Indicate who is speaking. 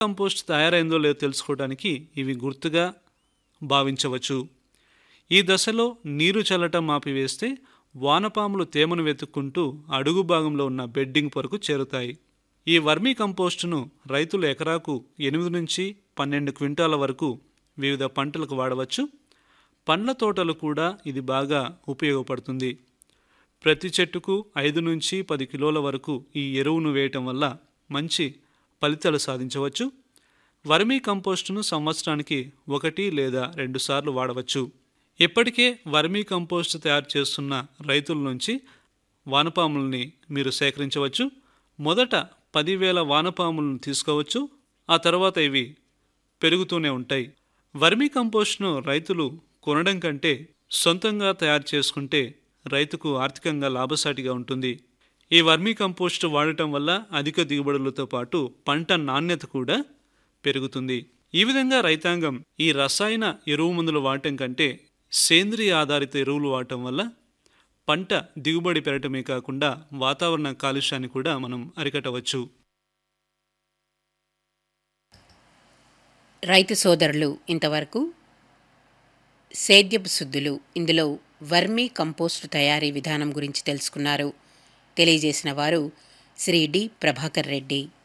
Speaker 1: compost తయారైందో లేదో తెలుసుకోవడానికి ఇవి గుర్తుగా భావించవచ్చు ఈ దశలో నీరు చల్లటం ఆపివేస్తే వానపాములు తేమను వెతుక్కుంటూ అడుగు భాగంలో ఉన్న బెడ్డింగ్ వరకు చేరుతాయి ఈ వర్మీ కంపోస్టును రైతులు ఎకరాకు ఎనిమిది నుంచి పన్నెండు క్వింటాల వరకు వివిధ పంటలకు వాడవచ్చు పండ్ల తోటలు కూడా ఇది బాగా ఉపయోగపడుతుంది ప్రతి చెట్టుకు ఐదు నుంచి పది కిలోల వరకు ఈ ఎరువును వేయటం వల్ల మంచి ఫలితాలు సాధించవచ్చు వర్మీ కంపోస్టును సంవత్సరానికి ఒకటి లేదా రెండు సార్లు వాడవచ్చు ఇప్పటికే వర్మీ కంపోస్ట్ తయారు చేస్తున్న రైతుల నుంచి వానపాములని మీరు సేకరించవచ్చు మొదట పదివేల వానపాములను తీసుకోవచ్చు ఆ తర్వాత ఇవి పెరుగుతూనే ఉంటాయి వర్మీ కంపోస్ట్ను రైతులు కొనడం కంటే సొంతంగా తయారు చేసుకుంటే రైతుకు ఆర్థికంగా లాభసాటిగా ఉంటుంది ఈ వర్మీ కంపోస్ట్ వాడటం వల్ల అధిక దిగుబడులతో పాటు పంట నాణ్యత కూడా పెరుగుతుంది ఈ విధంగా రైతాంగం ఈ రసాయన ఎరువు మందులు వాడటం కంటే సేంద్రియ ఆధారిత ఎరువులు వాడటం వల్ల పంట దిగుబడి పెరగటమే కాకుండా వాతావరణ కాలుష్యాన్ని కూడా మనం అరికట్టవచ్చు
Speaker 2: రైతు సోదరులు ఇంతవరకు సేద్యపు శుద్ధులు ఇందులో వర్మీ కంపోస్ట్ తయారీ విధానం గురించి తెలుసుకున్నారు తెలియజేసిన వారు శ్రీ డి ప్రభాకర్ రెడ్డి